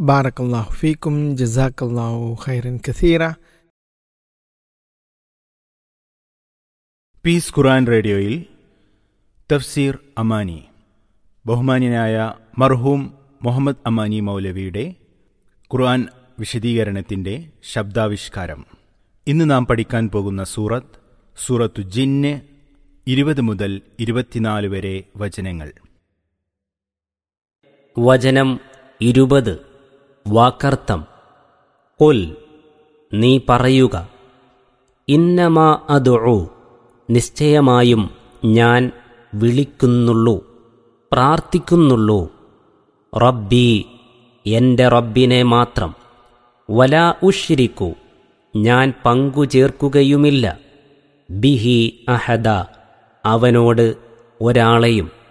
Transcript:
ബാറക്കല്ലാഹു ഫീക്കും ജസാക്കല്ലാഹു ഖൈറൻ കസീറ പീസ് ഖുറാൻ റേഡിയോയിൽ തഫ്സീർ അമാനി ബഹുമാന്യനായ മർഹൂം മുഹമ്മദ് അമാനി മൗലവിയുടെ ഖുർആൻ വിശദീകരണത്തിന്റെ ശബ്ദാവിഷ്കാരം ഇന്ന് നാം പഠിക്കാൻ പോകുന്ന സൂറത്ത് സൂറത്തു ജിന്ന് ഇരുപത് മുതൽ ഇരുപത്തിനാല് വരെ വചനങ്ങൾ വചനം ഇരുപത് വാക്കർത്ഥം കൊൽ നീ പറയുക ഇന്നമാ അദുഉ നിശ്ചയമായും ഞാൻ വിളിക്കുന്നുള്ളൂ പ്രാർത്ഥിക്കുന്നുള്ളൂ റബ്ബി എൻ്റെ റബ്ബിനെ മാത്രം വലാ ഉഷിരിക്കു ഞാൻ പങ്കു ചേർക്കുകയുമില്ല ബിഹി അഹദ അവനോട് ഒരാളെയും